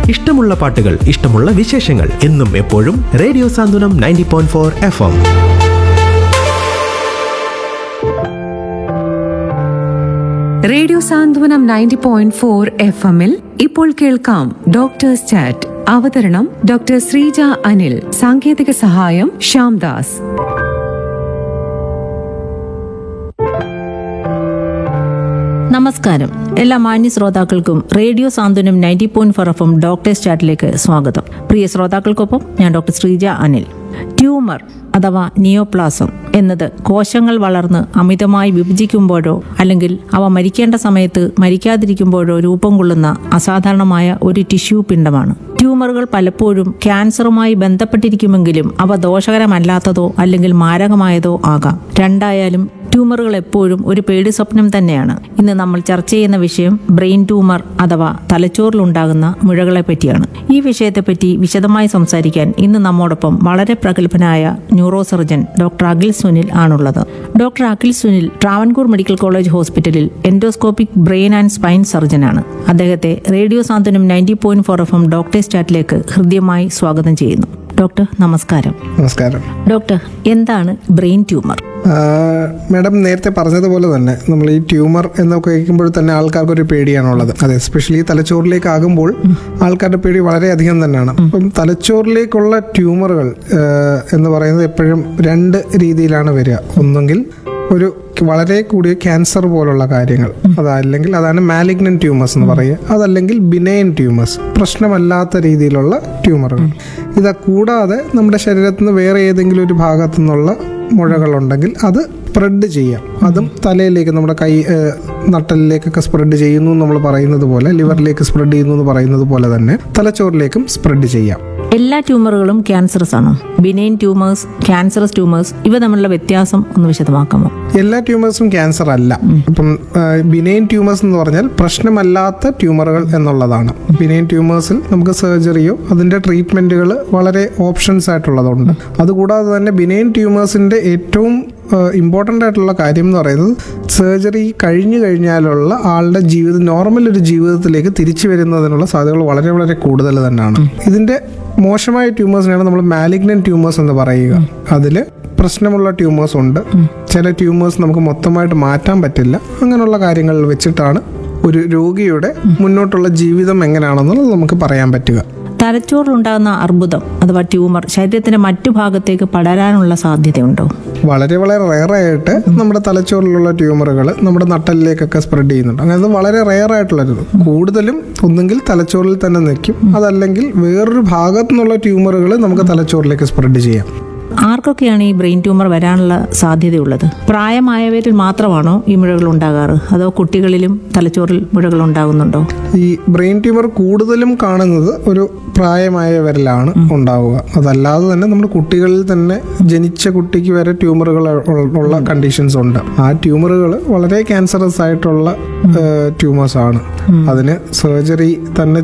ഇഷ്ടമുള്ള പാട്ടുകൾ ഇഷ്ടമുള്ള വിശേഷങ്ങൾ എന്നും എപ്പോഴും radio Santhwanam ninety point four F M radio Santhwanam ninety point four F എമ്മിൽ ഇപ്പോൾ കേൾക്കാം ഡോക്ടേഴ്സ് ചാറ്റ് അവതരണം ഡോക്ടർ ശ്രീജ അനിൽ സാങ്കേതിക സഹായം ശ്യാംദാസ് നമസ്കാരം എല്ലാ മാന്യ ശ്രോതാക്കൾക്കും radio Santhwanam ninety point four F M doctors ചാറ്റിലേക്ക് സ്വാഗതം പ്രിയ ശ്രോതാക്കൾക്കൊപ്പം ഞാൻ ഡോക്ടർ ശ്രീജ അനിൽ ട്യൂമർ അഥവാ നിയോപ്ലാസം എന്നത് കോശങ്ങൾ വളർന്ന് അമിതമായി വിഭജിക്കുമ്പോഴോ അല്ലെങ്കിൽ അവ മരിക്കേണ്ട സമയത്ത് മരിക്കാതിരിക്കുമ്പോഴോ രൂപം കൊള്ളുന്ന അസാധാരണമായ ഒരു ടിഷ്യൂ പിണ്ഡമാണ് ട്യൂമറുകൾ പലപ്പോഴും ക്യാൻസറുമായി ബന്ധപ്പെട്ടിരിക്കുമെങ്കിലും അവ ദോഷകരമല്ലാത്തതോ അല്ലെങ്കിൽ മാരകമായതോ ആകാം രണ്ടായാലും ട്യൂമറുകൾ എപ്പോഴും ഒരു പേടി സ്വപ്നം തന്നെയാണ് ഇന്ന് നമ്മൾ ചർച്ച ചെയ്യുന്ന വിഷയം ബ്രെയിൻ ട്യൂമർ അഥവാ തലച്ചോറിലുണ്ടാകുന്ന മുഴകളെ പറ്റിയാണ് ഈ വിഷയത്തെപ്പറ്റി വിശദമായി സംസാരിക്കാൻ ഇന്ന് നമ്മോടൊപ്പം വളരെ പ്രഗത്ഭനായ neuro surgeon doctor Akhil Sunil ആണുള്ളത് doctor Akhil Sunil Travancore medical college ഹോസ്പിറ്റലിൽ എൻഡോസ്കോപ്പിക് ബ്രെയിൻ ആൻഡ് സ്പൈൻ സർജനാണ് അദ്ദേഹത്തെ radio Santhwanam ninety point four F M doctors ചാറ്റിലേക്ക് ഹൃദ്യമായി സ്വാഗതം ചെയ്യുന്നു ഡോക്ടർ നമസ്കാരം നമസ്കാരം ഡോക്ടർ എന്താണ് ബ്രെയിൻ ട്യൂമർ മാഡം നേരത്തെ പറഞ്ഞതുപോലെ തന്നെ നമ്മൾ ഈ ട്യൂമർ എന്നൊക്കെ കേൾക്കുമ്പോൾ തന്നെ ആൾക്കാർക്ക് ഒരു പേടിയാണുള്ളത് അത് എസ്പെഷ്യലി തലച്ചോറിലേക്ക് ആകുമ്പോൾ ആൾക്കാരുടെ പേടി വളരെയധികം തന്നെയാണ് അപ്പം തലച്ചോറിലേക്കുള്ള ട്യൂമറുകൾ ആ, എന്ന് പറയുന്നത് എപ്പോഴും രണ്ട് രീതിയിലാണ് വരിക ഒന്നെങ്കിൽ ഒരു വളരെ കൂടിയ ക്യാൻസർ പോലുള്ള കാര്യങ്ങൾ അതല്ലെങ്കിൽ അതാണ് മാലിഗ്നൻ ട്യൂമേഴ്സ് എന്ന് പറയുക അതല്ലെങ്കിൽ ബിനൈൻ ട്യൂമേഴ്സ് പ്രശ്നമല്ലാത്ത രീതിയിലുള്ള ട്യൂമറുകൾ ഇത് കൂടാതെ നമ്മുടെ ശരീരത്തിൽ നിന്ന് വേറെ ഏതെങ്കിലും ഒരു ഭാഗത്തു നിന്നുള്ള മുഴകളുണ്ടെങ്കിൽ അത് സ്പ്രെഡ് ചെയ്യാം അതും തലയിലേക്ക് നമ്മുടെ കൈ ഏഹ്, നട്ടലിലേക്കൊക്കെ സ്പ്രെഡ് ചെയ്യുന്നു എന്ന് നമ്മൾ പറയുന്നത് പോലെ ലിവറിലേക്ക് സ്പ്രെഡ് ചെയ്യുന്നു എന്ന് പറയുന്നത് പോലെ തന്നെ തലച്ചോറിലേക്കും സ്പ്രെഡ് ചെയ്യാം എല്ലാ ട്യൂമറുകളും ക്യാൻസറസ് ആണോ ബിനൈൻ ട്യൂമേഴ്സ് ക്യാൻസറസ് ട്യൂമേഴ്സ് ഇവ തമ്മിലുള്ള വ്യത്യാസം ഒന്ന് വിശദമാക്കാമോ എല്ലാ ട്യൂമേഴ്സും ക്യാൻസർ അല്ല ഇപ്പം ബിനൈൻ ട്യൂമേഴ്സ് എന്ന് പറഞ്ഞാൽ പ്രശ്നമല്ലാത്ത ട്യൂമറുകൾ എന്നുള്ളതാണ് ബിനൈൻ ട്യൂമേഴ്സിൽ നമുക്ക് സർജറിയോ അതിന്റെ ട്രീറ്റ്മെന്റുകൾ വളരെ ഓപ്ഷൻസ് ആയിട്ടുള്ളതുണ്ട് അതുകൂടാതെ തന്നെ ബിനൈൻ ട്യൂമേഴ്സിന്റെ ഏറ്റവും ഇമ്പോർട്ടൻ്റ് ആയിട്ടുള്ള കാര്യം എന്ന് പറയുന്നത് സർജറി കഴിഞ്ഞു കഴിഞ്ഞാലുള്ള ആളുടെ ജീവിതം നോർമൽ ഒരു ജീവിതത്തിലേക്ക് തിരിച്ചു വരുന്നതിനുള്ള സാധ്യതകൾ വളരെ വളരെ കൂടുതൽ തന്നെയാണ് ഇതിന്റെ മോശമായ ട്യൂമേഴ്സിനെയാണ് നമ്മൾ മാലിഗ്നൻ ട്യൂമേഴ്സ് എന്ന് പറയുക അതിൽ പ്രശ്നമുള്ള ട്യൂമേഴ്സ് ഉണ്ട് ചില ട്യൂമേഴ്സ് നമുക്ക് മൊത്തമായിട്ട് മാറ്റാൻ പറ്റില്ല അങ്ങനെയുള്ള കാര്യങ്ങൾ വെച്ചിട്ടാണ് ഒരു രോഗിയുടെ മുന്നോട്ടുള്ള ജീവിതം എങ്ങനെയാണെന്നുള്ളത് നമുക്ക് പറയാൻ പറ്റുക തലച്ചോറിലുണ്ടാകുന്ന അർബുദം അഥവാ ട്യൂമർ ശരീരത്തിന്റെ മറ്റു ഭാഗത്തേക്ക് പടരാനുള്ള സാധ്യതയുണ്ടോ വളരെ വളരെ റെയർ ആയിട്ട് നമ്മുടെ തലച്ചോറിലുള്ള ട്യൂമറുകൾ നമ്മുടെ നട്ടലിലേക്കൊക്കെ സ്പ്രെഡ് ചെയ്യുന്നുണ്ട് അങ്ങനെ അത് വളരെ റെയർ ആയിട്ടുള്ളത് കൂടുതലും ഒന്നുകിൽ തലച്ചോറിൽ തന്നെ നിൽക്കും അതല്ലെങ്കിൽ വേറൊരു ഭാഗത്തു നിന്നുള്ള ട്യൂമറുകൾ നമുക്ക് തലച്ചോറിലേക്ക് സ്പ്രെഡ് ചെയ്യാം ആർക്കൊക്കെയാണ് ഈ ബ്രെയിൻ ട്യൂമർ വരാനുള്ള സാധ്യതയുള്ളത് പ്രായമായവരിൽ മാത്രമാണോ ഈ മുഴകൾ ഉണ്ടാകാറ് അതോ കുട്ടികളിലും തലച്ചോറിൽ മുഴകൾ ഉണ്ടാകുന്നുണ്ടോ ഈ ബ്രെയിൻ ട്യൂമർ കൂടുതലും കാണുന്നത് ഒരു പ്രായമായവരിലാണ് ഉണ്ടാവുക അതല്ലാതെ തന്നെ നമ്മുടെ കുട്ടികളിൽ തന്നെ ജനിച്ച കുട്ടിക്ക് വരെ ട്യൂമറുകൾ ഉള്ള കണ്ടീഷൻസ് ഉണ്ട് ആ ട്യൂമറുകൾ വളരെ ക്യാൻസറസ് ആയിട്ടുള്ള ട്യൂമേഴ്സ് ആണ് അതിന് സർജറി തന്നെ